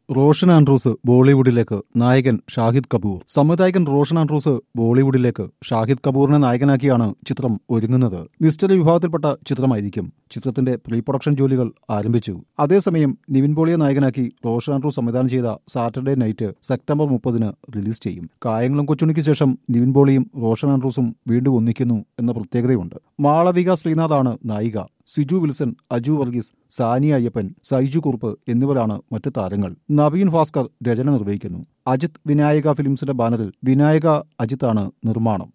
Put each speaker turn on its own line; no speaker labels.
റോഷൻ ആൻഡ്രൂസ് ബോളിവുഡിലേക്ക് നായകൻ ഷാഹിദ് കപൂർ സംവിധായകൻ റോഷൻ ആൻഡ്രൂസ് ബോളിവുഡിലേക്ക് ഷാഹിദ് കപൂറിനെ നായകനാക്കിയാണ് ചിത്രം ഒരുങ്ങുന്നത് മിസ്റ്ററി വിഭാഗത്തിൽപ്പെട്ട ചിത്രമായിരിക്കും ചിത്രത്തിന്റെ പ്രീ പ്രൊഡക്ഷൻ ജോലികൾ ആരംഭിച്ചു അതേസമയം നിവിൻ പോളിയെ നായകനാക്കി റോഷൻ ആൻഡ്രൂസ് സംവിധാനം ചെയ്ത സാറ്റർഡേ നൈറ്റ് സെപ്റ്റംബർ മുപ്പതിന് റിലീസ് ചെയ്യും കായംകുളം കൊച്ചുണിക്ക് ശേഷം നിവിൻ പോളിയും റോഷൻ ആൻഡ്രൂസും വീണ്ടും ഒന്നിക്കുന്നു എന്ന പ്രത്യേകതയുണ്ട് മാളവിക ശ്രീനാഥാണ് നായിക സിജു വിൽസൺ അജു വർഗീസ് സാനിയ അയ്യപ്പൻ സൈജു കുറുപ്പ് എന്നിവരാണ് മറ്റു താരങ്ങൾ നവീൻ ഭാസ്കർ രചന നിർവഹിക്കുന്നു അജിത് വിനായക ഫിലിംസിന്റെ ബാനറിൽ വിനായക അജിത്താണ് നിർമ്മാണം